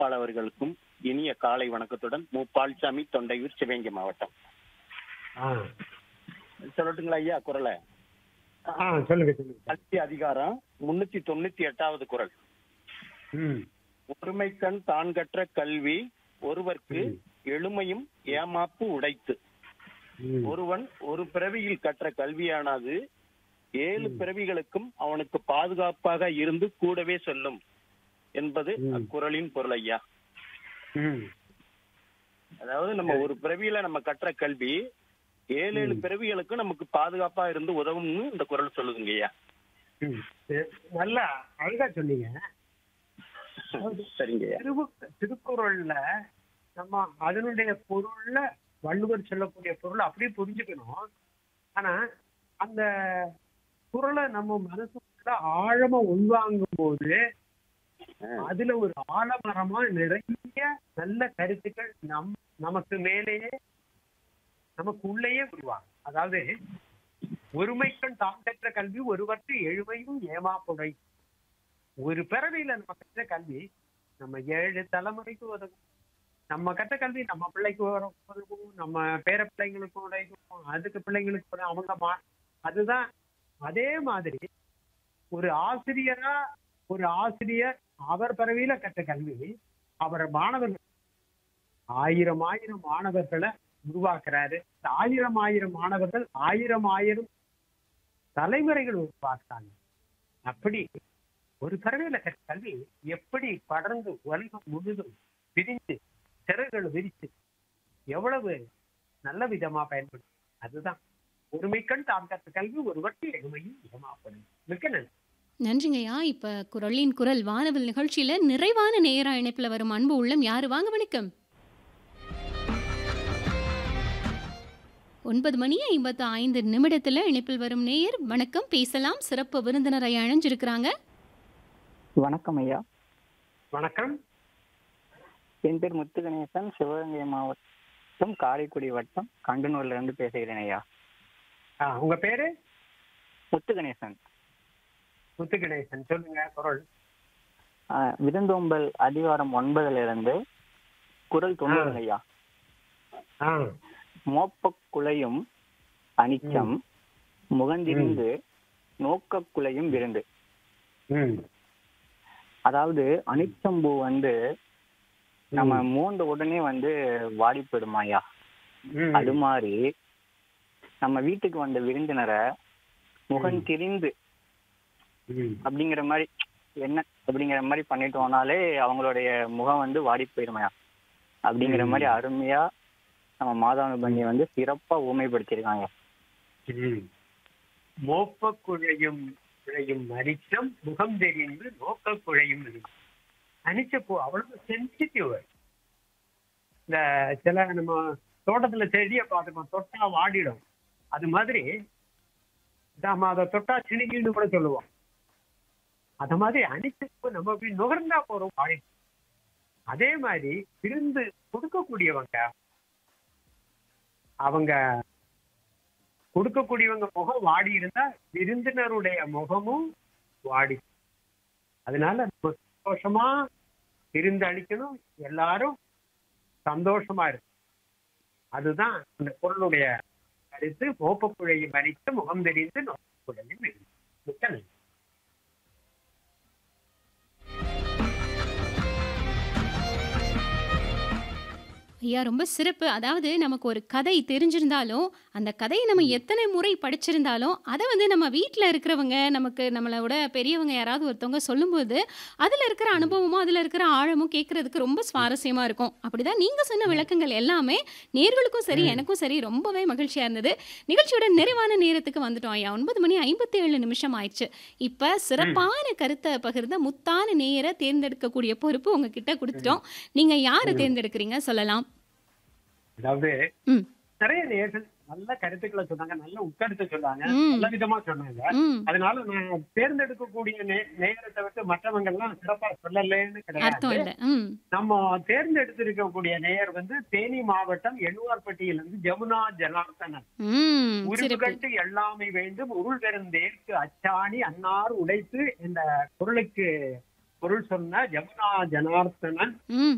அறிவிப்பாளர்களுக்கும் இனிய காலை வணக்கத்துடன் மு பால்சாமி தொண்டையூர் சிவகங்கை மாவட்டம் ஆ சொல்லட்டுங்களா ஐயா குரலை ஆ சொல்லுங்க சொல்லுங்க கல்வி அதிகாரம் முன்னூத்தி தொண்ணூத்தி எட்டாவது குரல் ம் ஒருமைக்கண் தான் கற்ற கல்வி ஒருவர்க்கு ம். எழுமையும் ஏமாப்பு உடைத்து ம். ஒருவன் ஒரு பிறவியில் கற்ற கல்வியானது ஏழு ம். பிறவிகளுக்கும் அவனுக்கு பாதுகாப்பாக இருந்து கூடவே சொல்லும் என்பது ம். அக்குறளின் பொருள் ஐயா ம் அதாவது நம்ம ஒரு பிறவியில நம்ம கற்ற கல்வி ஏழு ஏழு ம். பிறவிகளுக்கும் நமக்கு பாதுகாப்பா இருந்து உதவும்னு இந்த குரல் சொல்லுதுங்க ஐயா ம். சரி. நல்லா அழகா சொன்னீங்க சரிங்க ஐயா திரு திருக்குறள்ல நம்ம அதனுடைய பொருள்ல வள்ளுவர் சொல்லக்கூடிய பொருள் அப்படியே புரிஞ்சுக்கணும் ஆனா அந்த குரலை நம்ம மனசுக்குள்ள ஆழமா உள்வாங்கும் போது அதுல ஒரு ஆலமரமா நிறைய நல்ல கருத்துக்கள் நம் நமக்கு மேலேயே நமக்கு உள்ளேயே உருவாங்க அதாவது ஒருமைக்கண் தாம் கற்ற கல்வி ஒருவருக்கு எழுமையும் ஏமாப்புடை ஒரு பிறவியில நம்ம கற்ற கல்வி நம்ம ஏழு தலைமுறைக்கு உதவும் நம்ம கற்ற கல்வி நம்ம பிள்ளைக்கு வரும் உதவும் நம்ம பேர பிள்ளைங்களுக்கு உதவும் அதுக்கு பிள்ளைங்களுக்கு உதவும். அவங்க மா அதுதான் அதே மாதிரி ஒரு ஆசிரியரா ஒரு ஆசிரியர் அவர் பிறவியில கற்ற கல்வி அவர் மாணவர்கள் ஆயிரம் ஆயிரம் மாணவர்களை உருவாக்குறாரு இந்த ஆயிரம் ஆயிரம் மாணவர்கள் ஆயிரம் ஆயிரம் தலைமுறைகள் உருவாக்குறாங்க அப்படி ஒரு பிறவியில கற்ற கல்வி எப்படி படர்ந்து உலகம் முழுதும் பிரிஞ்சு சிறகுகள் விரிச்சு எவ்வளவு நல்ல விதமா பயன்படும் அதுதான் ஒருமைக்கண் தாம் கற்ற கல்வி ஒருவருக்கு எளிமையும் ஏமாப்படும் மிக்க நன்றி நன்றிங்கய்யா இப்ப குரலின் குரல் வானவில் நிகழ்ச்சியில நிறைவான நேரா இணைப்புல வரும் அன்பு உள்ளம் யாரு வாங்க வணக்கம் ஒன்பது மணி ஐம்பத்து ஐந்து நிமிடத்துல இணைப்பில் வரும் நேயர் வணக்கம் பேசலாம் சிறப்பு விருந்தினரை அணைஞ்சிருக்கிறாங்க வணக்கம் ஐயா வணக்கம் என் பேர் முத்து கணேசன் சிவகங்கை மாவட்டம் காரைக்குடி வட்டம் கண்டனூர்ல இருந்து பேசுகிறேன் ஐயா ஆ, உங்க பேரு முத்து கணேசன் முத்து கணேசன் சொல்லுங்க குரல் ஆஹ், விருந்தோம்பல் அதிகாரம் ஒன்பதுல இருந்து குரல் தொண்ணூறு ஐயா ஆ மோப்பக் குலையும் அனிச்சம் முகந்திரிந்து நோக்கக் குலையும் விருந்து ம் அதாவது அனிச்சம்பூ வந்து நம்ம மூண்ட உடனே வந்து வாடி போயிடுமா ஐயா ம். அது மாதிரி நம்ம வீட்டுக்கு வந்த விருந்தினரை முகம் திரிந்து ம். அப்படிங்கிற மாதிரி என்ன அப்படிங்கிற மாதிரி பண்ணிட்டோம்னாலே அவங்களுடைய முகம் வந்து வாடி போயிருமையா அப்படிங்கிற மாதிரி அருமையா நம்ம மாதானுபங்கி வந்து சிறப்பா ஊமைப்படுத்தியிருக்காங்க ம். மோப்ப குழையும் குழையும் அனிச்சம் முகம் தெரிந்து நோக்க குழையும் இருக்கும் அனிச்ச பூ அவ்வளவு சென்சிட்டிவ் இந்த சில நம்ம தோட்டத்துல செடியை பார்த்துக்கோம் தொட்டா வாடிடும் அது மாதிரி நாம அதை தொட்டா சினிகின்னு கூட சொல்லுவோம் அத மாதிரி அனிச்ச பூ நம்ம அப்படி நுகர்ந்தா போறோம் வாடி அதே மாதிரி விருந்து கொடுக்கக்கூடியவங்க அவங்க கொடுக்கக்கூடியவங்க முகம் வாடி இருந்தா விருந்தினருடைய முகமும் வாடி அதனால நம்ம சந்தோஷமா விருந்து அளிக்கணும் எல்லாரும் சந்தோஷமா இருக்கும் அதுதான் அந்த பொருளுடைய கருத்து மோப்பக்குழையும் அணித்து முகம் தெரிந்து நோக்கக்குழையும் இருக்கு. மிக்க நன்றி ஐயா ரொம்ப சிறப்பு அதாவது நமக்கு ஒரு கதை தெரிஞ்சிருந்தாலும் அந்த கதையை நம்ம எத்தனை முறை படிச்சிருந்தாலும் அதை வந்து நம்ம வீட்டில் இருக்கிறவங்க நமக்கு நம்மளோட பெரியவங்க யாராவது ஒருத்தவங்க சொல்லும்போது அதில் இருக்கிற அனுபவமும் அதில் இருக்கிற ஆழமும் கேட்கறதுக்கு ரொம்ப சுவாரஸ்யமாக இருக்கும் அப்படிதான் நீங்கள் சொன்ன விளக்கங்கள் எல்லாமே நேர்களுக்கும் சரி எனக்கும் சரி ரொம்பவே மகிழ்ச்சியாக இருந்தது நிகழ்ச்சியோட நிறைவான நேரத்துக்கு வந்துட்டோம் ஐயா ஒன்பது மணி ஐம்பத்தி ஏழு நிமிஷம் ஆயிடுச்சு இப்போ சிறப்பான கருத்தை பகிர்ந்த முத்தான நேயரை தேர்ந்தெடுக்கக்கூடிய பொறுப்பு உங்ககிட்ட கொடுத்துட்டோம் நீங்கள் யாரை தேர்ந்தெடுக்கிறீங்க சொல்லலாம் அதாவது ம். நிறைய நேர்கள் நல்ல கருத்துக்களை சொன்னாங்க நல்ல உட்கருத்தை சொன்னாங்க ம். நல்ல விதமா சொன்னாங்க ம் அதனால நான் தேர்ந்தெடுக்கக்கூடிய நே- நேரத்தை விட்டு மற்றவங்க எல்லாம் சிறப்பா சொல்லலன்னு அர்த்தம் கிடையாது இல்லை ம் நம்ம தேர்ந்தெடுத்திருக்கக்கூடிய நேயர் வந்து தேனி மாவட்டம் எண்ணுவார்பட்டியிலிருந்து ஜமுனா ஜனார்த்தனன் ம் உருவு சிறப்பு கண்டு எல்லாமே வேண்டும் உருள் பெருந்தேற்கு அச்சாணி அன்னார் உடைத்து இந்த குரலுக்கு பொருள் சொன்ன ஜமுனா ஜனார்த்தனன் ம்